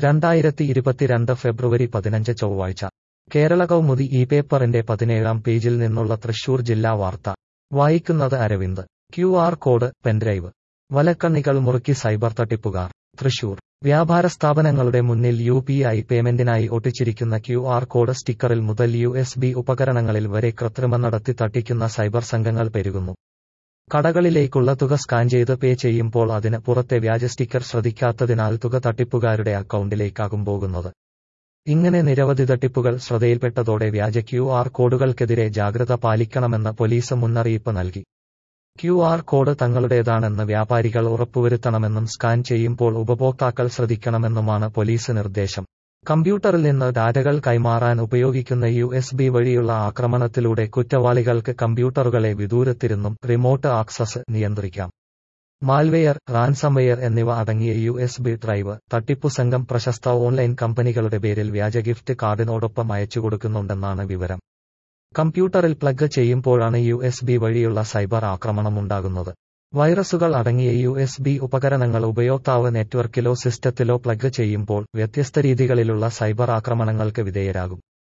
രണ്ടായിരത്തി ഇരുപത്തിരണ്ട് ഫെബ്രുവരി പതിനഞ്ച് ചൊവ്വാഴ്ച കേരള കൗമുദി ഈ പേപ്പറിന്റെ പതിനേഴാം പേജിൽ നിന്നുള്ള തൃശൂർ ജില്ലാ വാർത്ത വായിക്കുന്നത് Aravind Q R code pen drive വലക്കണ്ണികൾ മുറുക്കി സൈബർ തട്ടിപ്പുകാർ തൃശൂർ വ്യാപാര സ്ഥാപനങ്ങളുടെ മുന്നിൽ യു പി ഐ പേയ്മെന്റിനായി ഒട്ടിച്ചിരിക്കുന്ന ക്യു ആർ കോഡ് സ്റ്റിക്കറിൽ മുതൽ യു എസ് ബി ഉപകരണങ്ങളിൽ വരെ കൃത്രിമം നടത്തി തട്ടിക്കുന്ന സൈബർ സംഘങ്ങൾ പെരുകുന്നു കടകളിലേക്കുള്ള തുക സ്കാൻ ചെയ്ത് പേ ചെയ്യുമ്പോൾ അതിന് പുറത്തെ വ്യാജ സ്റ്റിക്കർ ശ്രദ്ധിക്കാത്തതിനാൽ തുക തട്ടിപ്പുകാരുടെ അക്കൗണ്ടിലേക്കാകും പോകുന്നത് ഇങ്ങനെ നിരവധി തട്ടിപ്പുകൾ ശ്രദ്ധയിൽപ്പെട്ടതോടെ വ്യാജ ക്യു ആർ കോഡുകൾക്കെതിരെ ജാഗ്രത പാലിക്കണമെന്ന് പോലീസ് മുന്നറിയിപ്പ് നൽകി ക്യു ആർ കോഡ് തങ്ങളുടേതാണെന്ന് വ്യാപാരികൾ ഉറപ്പുവരുത്തണമെന്നും സ്കാൻ ചെയ്യുമ്പോൾ ഉപഭോക്താക്കൾ ശ്രദ്ധിക്കണമെന്നുമാണ് പോലീസ് നിർദ്ദേശം കമ്പ്യൂട്ടറിൽ നിന്ന് ഡാറ്റകൾ കൈമാറാൻ ഉപയോഗിക്കുന്ന യു എസ് ബി വഴിയുള്ള ആക്രമണത്തിലൂടെ കുറ്റവാളികൾക്ക് കമ്പ്യൂട്ടറുകളെ വിദൂരത്തിരുന്നും റിമോട്ട് ആക്സസ് നിയന്ത്രിക്കാം മാൽവെയർ റാൻസംവെയർ എന്നിവ അടങ്ങിയ യു എസ് ബി ഡ്രൈവ് തട്ടിപ്പു സംഘം പ്രശസ്ത ഓൺലൈൻ കമ്പനികളുടെ പേരിൽ വ്യാജ ഗിഫ്റ്റ് കാർഡിനോടൊപ്പം അയച്ചുകൊടുക്കുന്നുണ്ടെന്നാണ് വിവരം കമ്പ്യൂട്ടറിൽ പ്ലഗ് ചെയ്യുമ്പോഴാണ് യു എസ് ബി വഴിയുള്ള സൈബർ ആക്രമണം ഉണ്ടാകുന്നത് വൈറസുകൾ അടങ്ങിയ യു എസ് ബി ഉപകരണങ്ങൾ ഉപയോക്താവ് നെറ്റ്വർക്കിലോ സിസ്റ്റത്തിലോ പ്ലഗ് ചെയ്യുമ്പോൾ വ്യത്യസ്ത രീതികളിലുള്ള സൈബർ ആക്രമണങ്ങൾക്ക് വിധേയരാകും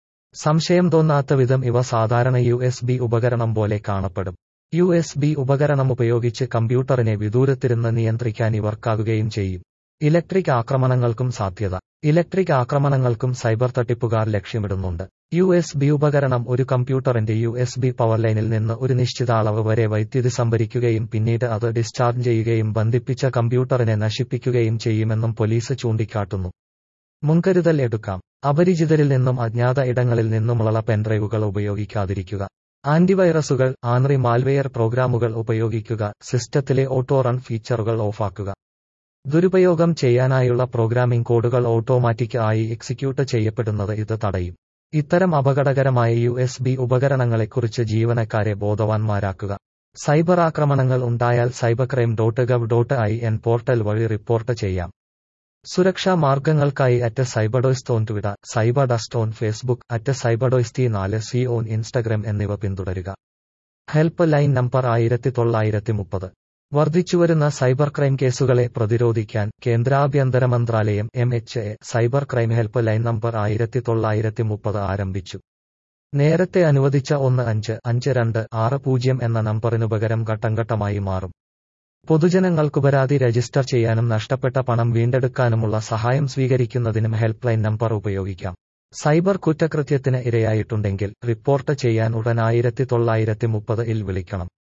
സംശയം തോന്നാത്ത വിധം ഇവ സാധാരണ യു എസ് ബി ഉപകരണം പോലെ കാണപ്പെടും യു എസ് ബി ഉപകരണം ഉപയോഗിച്ച് കമ്പ്യൂട്ടറിനെ വിദൂരത്തിരുന്ന് നിയന്ത്രിക്കാൻ ഇവർക്കാകുകയും ചെയ്യും ഇലക്ട്രിക് ആക്രമണങ്ങൾക്കും സാധ്യത ഇലക്ട്രിക് ആക്രമണങ്ങൾക്കും സൈബർ തട്ടിപ്പുകാർ ലക്ഷ്യമിടുന്നുണ്ട് യു എസ് ബി ഉപകരണം ഒരു കമ്പ്യൂട്ടറിന്റെ യു എസ് ബി പവർ ലൈനിൽ നിന്ന് ഒരു നിശ്ചിത അളവ് വരെ വൈദ്യുതി സംഭരിക്കുകയും പിന്നീട് അത് ഡിസ്ചാർജ് ചെയ്യുകയും ബന്ധിപ്പിച്ച കമ്പ്യൂട്ടറിനെ നശിപ്പിക്കുകയും ചെയ്യുമെന്നും പോലീസ് ചൂണ്ടിക്കാട്ടുന്നു മുൻകരുതൽ എടുക്കാം അപരിചിതരിൽ നിന്നും അജ്ഞാത ഇടങ്ങളിൽ നിന്നുമുള്ള പെൻഡ്രൈവുകൾ ഉപയോഗിക്കാതിരിക്കുക ആന്റിവൈറസുകൾ ആൻറി മാൽവെയർ പ്രോഗ്രാമുകൾ ഉപയോഗിക്കുക സിസ്റ്റത്തിലെ ഓട്ടോ റൺ ഫീച്ചറുകൾ ഓഫാക്കുക ദുരുപയോഗം ചെയ്യാനായുള്ള പ്രോഗ്രാമിംഗ് കോഡുകൾ ഓട്ടോമാറ്റിക് ആയി എക്സിക്യൂട്ട് ചെയ്യപ്പെടുന്നത് ഇത് തടയും ഇത്തരം അപകടകരമായ യു എസ് ബി ഉപകരണങ്ങളെക്കുറിച്ച് ജീവനക്കാരെ ബോധവാന്മാരാക്കുക സൈബർ ആക്രമണങ്ങൾ ഉണ്ടായാൽ cyber crime dot gov dot I N portal വഴി റിപ്പോർട്ട് ചെയ്യാം സുരക്ഷാ മാർഗങ്ങൾക്കായി at cyberdost on Twitter cyber dost on Facebook at cyberdost T നാല് സി ഓൺ ഇൻസ്റ്റഗ്രാം എന്നിവ പിന്തുടരുക ഹെൽപ്പ് ലൈൻ നമ്പർ ആയിരത്തി തൊള്ളായിരത്തി മുപ്പത് വർദ്ധിച്ചുവരുന്ന സൈബർ ക്രൈം കേസുകളെ പ്രതിരോധിക്കാൻ കേന്ദ്രാഭ്യന്തര മന്ത്രാലയം M H A cyber crime helpline number ആയിരത്തി തൊള്ളായിരത്തി മുപ്പത് ആരംഭിച്ചു നേരത്തെ അനുവദിച്ച ഒന്ന് അഞ്ച് അഞ്ച് രണ്ട് ആറ് പൂജ്യം എന്ന നമ്പറിനു പകരം ഘട്ടം ഘട്ടമായി മാറും പൊതുജനങ്ങൾക്ക് പരാതി രജിസ്റ്റർ ചെയ്യാനും നഷ്ടപ്പെട്ട പണം വീണ്ടെടുക്കാനുമുള്ള സഹായം സ്വീകരിക്കുന്നതിനും ഹെൽപ്പ് ലൈൻ നമ്പർ ഉപയോഗിക്കാം സൈബർ കുറ്റകൃത്യത്തിന് ഇരയായിട്ടുണ്ടെങ്കിൽ റിപ്പോർട്ട് ചെയ്യാൻ ഉടൻ ആയിരത്തി തൊള്ളായിരത്തി മുപ്പത് ഇൽ വിളിക്കണം